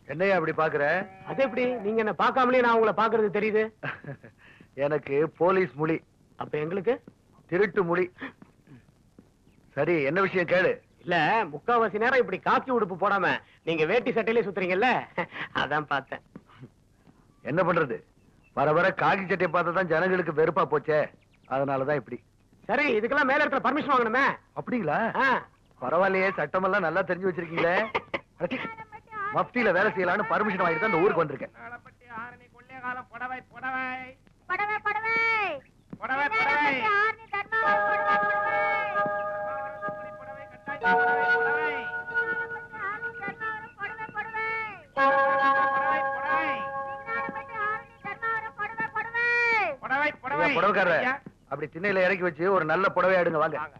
என்னையா அப்படி பாக்குற அது எப்படி நீங்க என்ன பார்க்காமலே நான் உங்களை பாக்குறது தெரியுது எனக்கு போலீஸ் மொழி அப்ப எங்களுக்கு திருட்டு மொழி சரி என்ன விஷயம் கேளு இல்ல முக்காவாசி நேரம் இப்படி காக்கி உடுப்பு போடாம நீங்க வேட்டி சட்டையிலே சுத்துறீங்கல்ல அதான் பார்த்தேன் என்ன பண்றது வர வர காக்கி சட்டையை பார்த்தா தான் ஜனங்களுக்கு வெறுப்பா போச்சே அதனாலதான் இப்படி சரி இதுக்கெல்லாம் மேல இடத்துல பர்மிஷன் வாங்கணுமே அப்படிங்களா ஆ. பரவாயில்லையே சட்டமெல்லாம் நல்லா தெரிஞ்சு வச்சிருக்கீங்களே அடச்சி, மஃப்தியில வேலை செய்யலாம்னு பர்மிஷன் வாங்கிட்டு தான் இந்த ஊருக்கு வந்திருக்கேன் நாளப்பட்டி ஆரணி கொள்ளைகாலம் புடவை புடவை படவே படவே புடவை புடவை ஆர்னி தர்மாவரம் படவே படவே புடவை கட்டாய புடவை புடவை ஆர்னி தர்மாவரம் படவே படவே புடவை புடவை சிங்கனாரப்பட்டி ஆர்னி தர்மாவரம் படவே படவே புடவை புடவை ஐயா, புடவைக்காரர் ஐயா, அப்படி திண்ணையில இறக்கி வச்சு ஒரு நல்ல புடவை எடுங்க வாங்க வாங்க.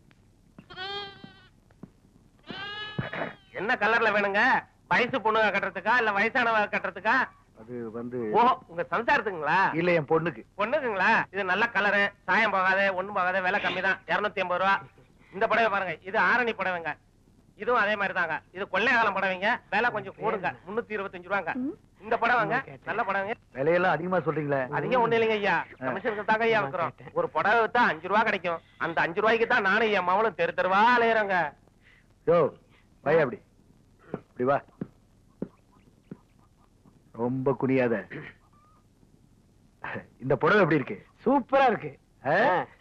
என்ன கலர்ல வேணுங்க வயசு பொண்ணுங்க கட்டுறதுக்கா இல்ல வயசானவங்க கட்டுறதுக்கா அது வந்து ஓ உங்க சம்சாரத்துக்குங்களா இல்ல என் பொண்ணுக்கு பொண்ணுக்குங்களா இது நல்ல கலரு சாயம் போகாத ஒண்ணும் போகாத விலை கம்மி தான் இருநூத்தி ஐம்பது ரூபா இந்த புடவை பாருங்க இது ஆரணி புடவைங்க இதுவும் அதே மாதிரி தாங்க இது கொள்ளைக்காலம் புடவைங்க விலை கொஞ்சம் கூடுங்க முன்னூத்தி இருபத்தஞ்சு ரூபாங்க இந்த புடவைங்க நல்ல புடவைங்க விலையெல்லாம் அதிகமா சொல்றீங்களே அதிகம் ஒண்ணு இல்லைங்க ஐயா கமிஷனுக்கு தாங்க ஐயா இருக்கிறோம் ஒரு புடவை வித்தா அஞ்சு ரூபா கிடைக்கும் அந்த அஞ்சு ரூபாய்க்கு தான் நானும் என் மவளும் தெரு தெருவா அலையறோங்க யோ பைய அப்படி இப்படி வா ரொம்ப குனியாத இந்த புடவை எப்படி இருக்கு சூப்பரா இருக்கு ஆ?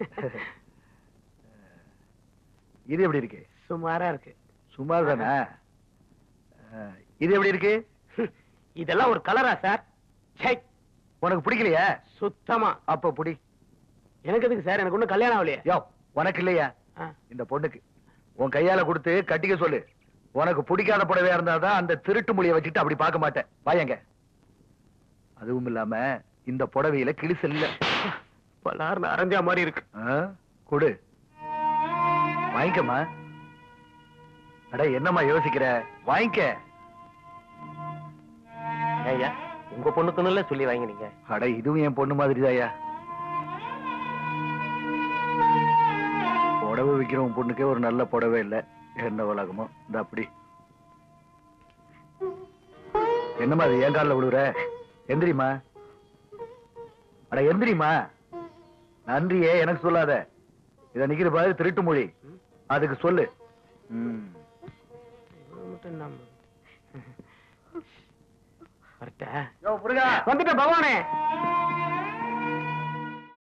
இது எப்படி இருக்கு சுமாரா இருக்கு சுமார் தானே ஆ, இது எப்படி இருக்கு இதெல்லாம் ஒரு கலரா சார் சை உனக்கு பிடிக்கலையா சுத்தமா அப்ப புடி எனக்கு எதுக்கு சார் எனக்கு ஒண்ணும் கல்யாணம் ஆகலையே யோ உனக்கு இல்லையா ஆ. இந்த பொண்ணுக்கு உன் கையால கொடுத்து கட்டிக்க சொல்லு உனக்கு பிடிக்காத புடவையா இருந்தாதான் அந்த திருட்டு மொழியை வச்சுட்டு அப்படி பார்க்க மாட்டேன் வாயங்க அதுவும் இல்லாம இந்த புடவையில கிழிசல் இல்ல பலார்னு அரைஞ்சா மாதிரி இருக்கு ஆ? கொடு வாங்கிக்கம்மா அட என்னம்மா யோசிக்கிற வாங்கிக்க ஐயா உங்க பொண்ணுக்குன்னு சொல்லி வாங்கினீங்க அட இதுவும் என் பொண்ணு மாதிரிதாயா புடவை விக்கிறவன் பொண்ணுக்கே ஒரு நல்ல புடவை இல்ல என்ன உலகமோ இந்த அப்படி என்னம்மா அது ஏன் காலில் விழுவுற எந்திரிமா அட எந்திரிமா நன்றியே எனக்கு சொல்லாத இத நிக்கிற பாரு திருட்டு மொழி அதுக்கு சொல்லு ம். மட்டும் நம்ம வரட்டா யோ, முருகா வந்துட்டேன் பகவானே